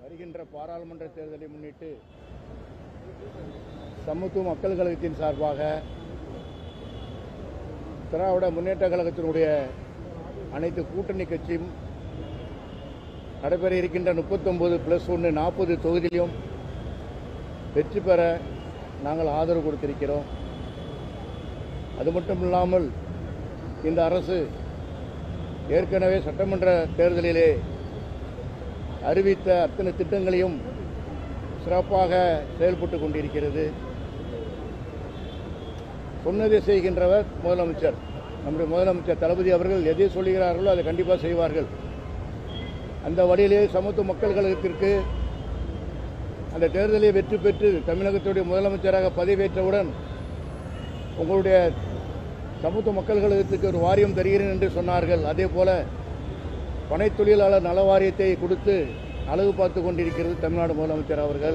வருகின்ற பாராளுமன்ற தேர்தலை முன்னிட்டு சமத்துவ மக்கள் கழகத்தின் சார்பாக திராவிட முன்னேற்ற கழகத்தினுடைய அனைத்து கூட்டணி கட்சியும் நடைபெற இருக்கின்ற முப்பத்தொன்பது பிளஸ் ஒன்று நாற்பது தொகுதியிலும் வெற்றி பெற நாங்கள் ஆதரவு கொடுத்திருக்கிறோம் அது மட்டும் இல்லாமல் இந்த அரசு ஏற்கனவே சட்டமன்ற தேர்தலிலே அறிவித்த அத்தனை திட்டங்களையும் சிறப்பாக செயல்பட்டு கொண்டிருக்கிறது சொன்னதை செய்கின்றவர் முதலமைச்சர் நம்முடைய முதலமைச்சர் தளபதி அவர்கள் எதை சொல்லுகிறார்களோ அதை கண்டிப்பாக செய்வார்கள் அந்த வழியிலே சமத்துவ மக்கள் கழகத்திற்கு அந்த தேர்தலை வெற்றி பெற்று தமிழகத்துடைய முதலமைச்சராக பதவியேற்றவுடன் உங்களுடைய சமூக மக்கள் கழகத்துக்கு ஒரு வாரியம் தருகிறேன் என்று சொன்னார்கள் அதே போல பனைத் தொழிலாளர் நல வாரியத்தை கொடுத்து அழகு பார்த்து கொண்டிருக்கிறது தமிழ்நாடு முதலமைச்சர் அவர்கள்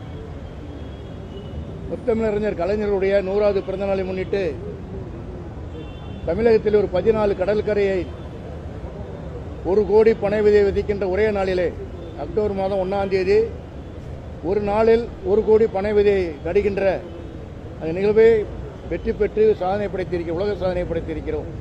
முத்தமிழறிஞர் கலைஞருடைய நூறாவது பிறந்த நாளை முன்னிட்டு தமிழகத்தில் ஒரு பதினாலு கடற்கரையை ஒரு கோடி பனை விதை விதிக்கின்ற ஒரே நாளிலே அக்டோபர் மாதம் ஒன்றாம் தேதி ஒரு நாளில் ஒரு கோடி பனை விதை நடுகின்ற அந்த நிகழ்வை வெற்றி பெற்று சாதனை படைத்திருக்க உலக சாதனை படைத்திருக்கிறோம்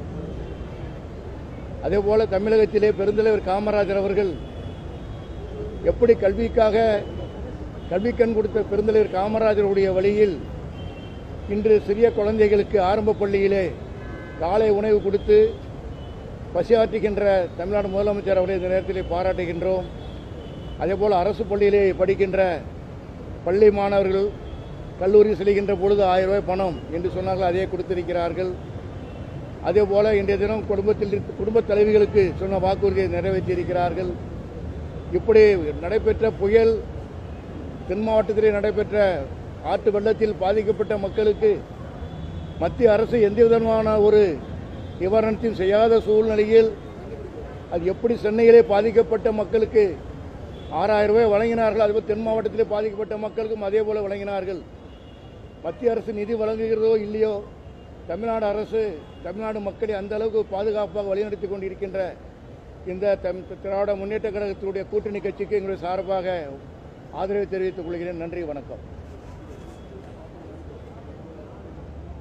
அதே போல தமிழகத்திலே பெருந்தலைவர் காமராஜர் அவர்கள் எப்படி கல்விக்காக கல்விக்கண் கொடுத்த பெருந்தலைவர் காமராஜருடைய வழியில் இன்று சிறிய குழந்தைகளுக்கு ஆரம்ப பள்ளியிலே காலை உணவு கொடுத்து பசியாற்றுகின்ற தமிழ்நாடு முதலமைச்சர் அவரை இந்த நேரத்திலே பாராட்டுகின்றோம் அதேபோல் அரசு பள்ளியிலே படிக்கின்ற பள்ளி மாணவர்கள் கல்லூரி செல்கின்ற பொழுது ஆயிரம் ரூபாய் பணம் என்று சொன்னார்கள் அதே கொடுத்திருக்கிறார்கள் அதே போல இன்றைய தினம் குடும்பத்தில் இருக்க- குடும்பத் தலைவிகளுக்கு சொன்ன வாக்குறுதியை நிறைவேற்றியிருக்கிறார்கள் இப்படி நடைபெற்ற புயல் தென் மாவட்டத்திலே நடைபெற்ற ஆற்று வெள்ளத்தில் பாதிக்கப்பட்ட மக்களுக்கு மத்திய அரசு எந்த விதமான ஒரு நிவாரணத்தையும் செய்யாத சூழ்நிலையில் அது எப்படி சென்னையிலே பாதிக்கப்பட்ட மக்களுக்கு ஆறாயிரம் ரூபாய் வழங்கினார்கள் அதுபோல் தென் மாவட்டத்திலே பாதிக்கப்பட்ட மக்களுக்கும் அதே போல வழங்கினார்கள் மத்திய அரசு நிதி வழங்குகிறதோ இல்லையோ தமிழ்நாடு அரசு தமிழ்நாடு மக்களை அந்த அளவுக்கு பாதுகாப்பாக வழிநடத்தி கொண்டிருக்கின்ற இந்த தம் திராவிட முன்னேற்ற கழகத்தினுடைய கூட்டணி கட்சிக்கு எங்களுடைய சார்பாக ஆதரவு தெரிவித்துக் கொள்கிறேன் நன்றி வணக்கம்